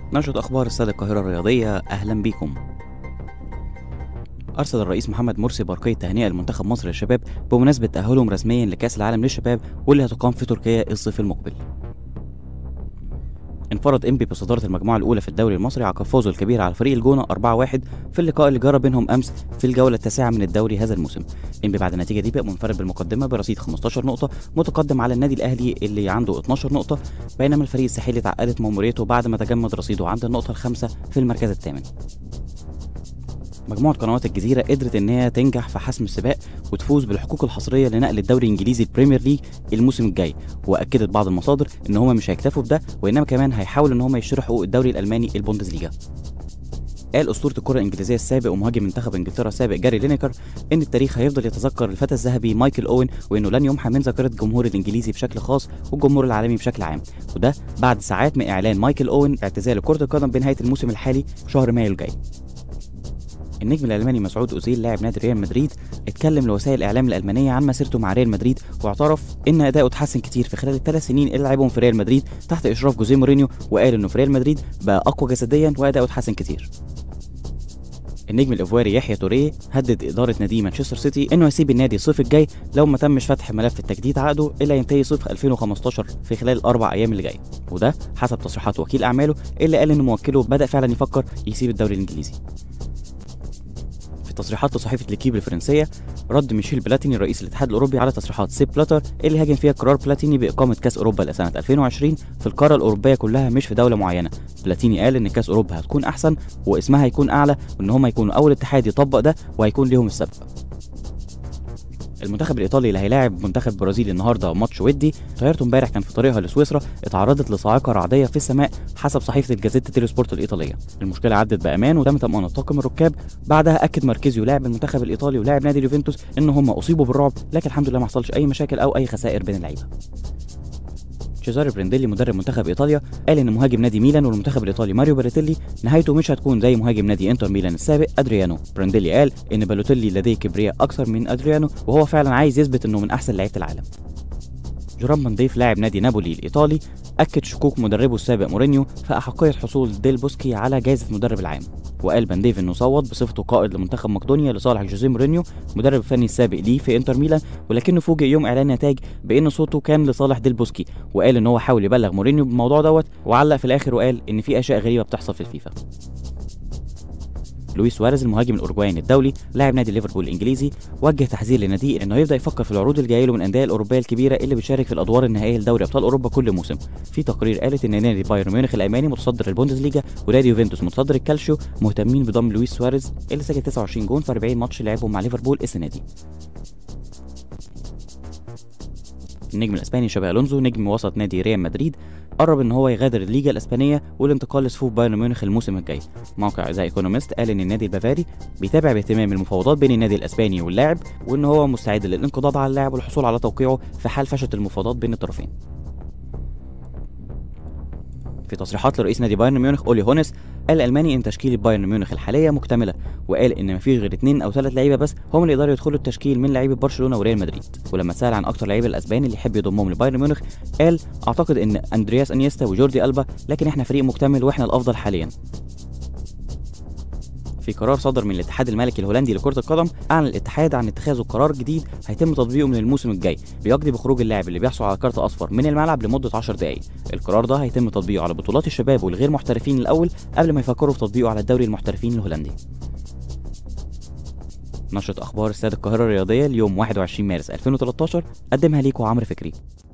نشرة أخبار استاد القاهرة الرياضية أهلا بيكم أرسل الرئيس محمد مرسي برقية تهنئة لمنتخب مصر للشباب بمناسبة تأهلهم رسميا لكأس العالم للشباب واللي هتقام في تركيا الصيف المقبل انفرد انبي بصدارة المجموعة الأولى في الدوري المصري عقب فوزه الكبير على فريق الجونة 4-1 في اللقاء اللي جرى بينهم أمس في الجولة التاسعة من الدوري هذا الموسم. انبي بعد النتيجة دي بقى منفرد بالمقدمة برصيد 15 نقطة متقدم على النادي الأهلي اللي عنده 12 نقطة بينما الفريق الساحلي تعقدت مأموريته بعد ما تجمد رصيده عند النقطة الخامسة في المركز الثامن. مجموعة قنوات الجزيرة قدرت إن هي تنجح في حسم السباق وتفوز بالحقوق الحصرية لنقل الدوري الإنجليزي البريمير ليج الموسم الجاي وأكدت بعض المصادر إن هما مش هيكتفوا بده وإنما كمان هيحاولوا إن هما يشتروا حقوق الدوري الألماني البوندسليجا قال أسطورة الكرة الإنجليزية السابق ومهاجم منتخب إنجلترا السابق جاري لينيكر إن التاريخ هيفضل يتذكر الفتى الذهبي مايكل أوين وإنه لن يمحى من ذاكرة الجمهور الإنجليزي بشكل خاص والجمهور العالمي بشكل عام وده بعد ساعات من إعلان مايكل أوين اعتزال كرة القدم بنهاية الموسم الحالي شهر مايو الجاي النجم الالماني مسعود اوزيل لاعب نادي ريال مدريد اتكلم لوسائل الاعلام الالمانيه عن مسيرته مع ريال مدريد واعترف ان اداؤه اتحسن كتير في خلال الثلاث سنين اللي لعبهم في ريال مدريد تحت اشراف جوزيه مورينيو وقال انه في ريال مدريد بقى اقوى جسديا واداؤه اتحسن كتير النجم الايفواري يحيى توريه هدد اداره نادي مانشستر سيتي انه يسيب النادي الصيف الجاي لو ما تمش فتح ملف التجديد عقده الا ينتهي صيف 2015 في خلال الاربع ايام اللي جايه وده حسب تصريحات وكيل اعماله اللي قال ان موكله بدا فعلا يفكر يسيب الدوري الانجليزي تصريحات لصحيفه ليكيب الفرنسيه رد ميشيل بلاتيني رئيس الاتحاد الاوروبي على تصريحات سيب بلاتر اللي هاجم فيها قرار بلاتيني باقامه كاس اوروبا لسنه 2020 في القاره الاوروبيه كلها مش في دوله معينه بلاتيني قال ان كاس اوروبا هتكون احسن واسمها هيكون اعلى وان هم هيكونوا اول اتحاد يطبق ده وهيكون ليهم السبب المنتخب الايطالي اللي هيلاعب منتخب البرازيل النهارده ماتش ودي طيارته امبارح كان في طريقها لسويسرا اتعرضت لصاعقه رعديه في السماء حسب صحيفه الجازيتا تيلي سبورت الايطاليه المشكله عدت بامان وتم طمانه طاقم الركاب بعدها اكد ماركيزيو لاعب المنتخب الايطالي ولاعب نادي اليوفنتوس ان هم اصيبوا بالرعب لكن الحمد لله ما حصلش اي مشاكل او اي خسائر بين اللعيبه تشيزاري برينديلي مدرب منتخب ايطاليا قال ان مهاجم نادي ميلان والمنتخب الايطالي ماريو بالوتيلي نهايته مش هتكون زي مهاجم نادي انتر ميلان السابق ادريانو برينديلي قال ان بالوتيلي لديه كبرياء اكثر من ادريانو وهو فعلا عايز يثبت انه من احسن لعيبه العالم جوران بنديف لاعب نادي نابولي الايطالي اكد شكوك مدربه السابق مورينيو في احقيه حصول ديل بوسكي على جائزه مدرب العام وقال بنديف انه صوت بصفته قائد لمنتخب مقدونيا لصالح جوزيه مورينيو مدرب الفني السابق ليه في انتر ميلان ولكنه فوجئ يوم اعلان نتائج بان صوته كان لصالح ديل بوسكي وقال ان هو حاول يبلغ مورينيو بالموضوع دوت وعلق في الاخر وقال ان في اشياء غريبه بتحصل في الفيفا لويس سواريز المهاجم الاورجوايني الدولي لاعب نادي ليفربول الانجليزي وجه تحذير لناديه انه يبدا يفكر في العروض الجايه له من الانديه الاوروبيه الكبيره اللي بتشارك في الادوار النهائيه لدوري ابطال اوروبا كل موسم في تقرير قالت ان نادي بايرن ميونخ الالماني متصدر البوندسليجا ونادي يوفنتوس متصدر الكالشيو مهتمين بضم لويس سواريز اللي سجل 29 جون في 40 ماتش لعبهم مع ليفربول السنه دي النجم الاسباني شابي الونزو نجم وسط نادي ريال مدريد قرب ان هو يغادر الليجا الاسبانيه والانتقال لصفوف بايرن ميونخ الموسم الجاي موقع ذا ايكونومست قال ان النادي البافاري بيتابع باهتمام المفاوضات بين النادي الاسباني واللاعب وان هو مستعد للانقضاض على اللاعب والحصول على توقيعه في حال فشلت المفاوضات بين الطرفين في تصريحات لرئيس نادي بايرن ميونخ اولي هونس قال الالماني ان تشكيله بايرن ميونخ الحاليه مكتمله وقال ان مفيش غير اثنين او ثلاث لعيبه بس هم اللي يقدروا يدخلوا التشكيل من لعيبه برشلونه وريال مدريد ولما اتسال عن اكتر لعيبه الاسبان اللي يحب يضمهم لبايرن ميونخ قال اعتقد ان اندرياس انيستا وجوردي البا لكن احنا فريق مكتمل واحنا الافضل حاليا في قرار صدر من الاتحاد الملكي الهولندي لكرة القدم أعلن الاتحاد عن اتخاذه قرار جديد هيتم تطبيقه من الموسم الجاي بيقضي بخروج اللاعب اللي بيحصل على كارت أصفر من الملعب لمدة 10 دقايق القرار ده هيتم تطبيقه على بطولات الشباب والغير محترفين الأول قبل ما يفكروا في تطبيقه على الدوري المحترفين الهولندي نشرة أخبار استاد القاهرة الرياضية اليوم 21 مارس 2013 قدمها ليكم عمرو فكري